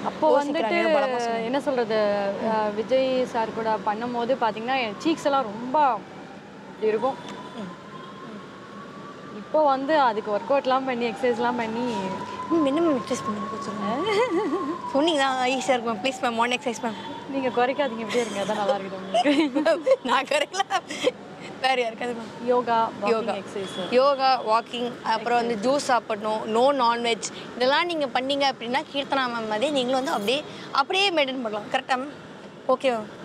அப்போ வந்துட்டு என்ன சொல்றது அஹ், விஜய் சார் கூட பண்ணும்போது பார்த்தீங்கன்னா என் சீக்ஸ் எல்லாம் ரொம்ப இப்படி இருக்கும் இப்போ வந்து அதுக்கு ஒர்க் அவுட்லாம் பண்ணி எக்ஸசைஸ்லாம் பண்ணி மேம் என்ன மேம் எக்ஸசைஸ் பண்ணுங்க சொல்லுங்கள் சொன்னீங்கன்னா ஈஸியாக இருக்கும் please ma'am morning exercise ma'am நீங்க குறைக்காதீங்க இப்படியே இருங்க அதான் நல்லா இருக்குது உங்களுக்கு நான் கரெக்டில் வேறு யாருக்காது ma'am yoga yoga yoga exercise yoga walking அப்புறம் வந்து ஜூஸ் சாப்பிடணும் நோ நான்வெஜ் இதெல்லாம் நீங்கள் பண்ணீங்க அப்படின்னா கீர்த்தனா மேம் மாதிரி நீங்களும் வந்து அப்படியே அப்படியே மெயின்டைன் பண்ணலாம் கரெக்டாக மேம் ஓகே மேம்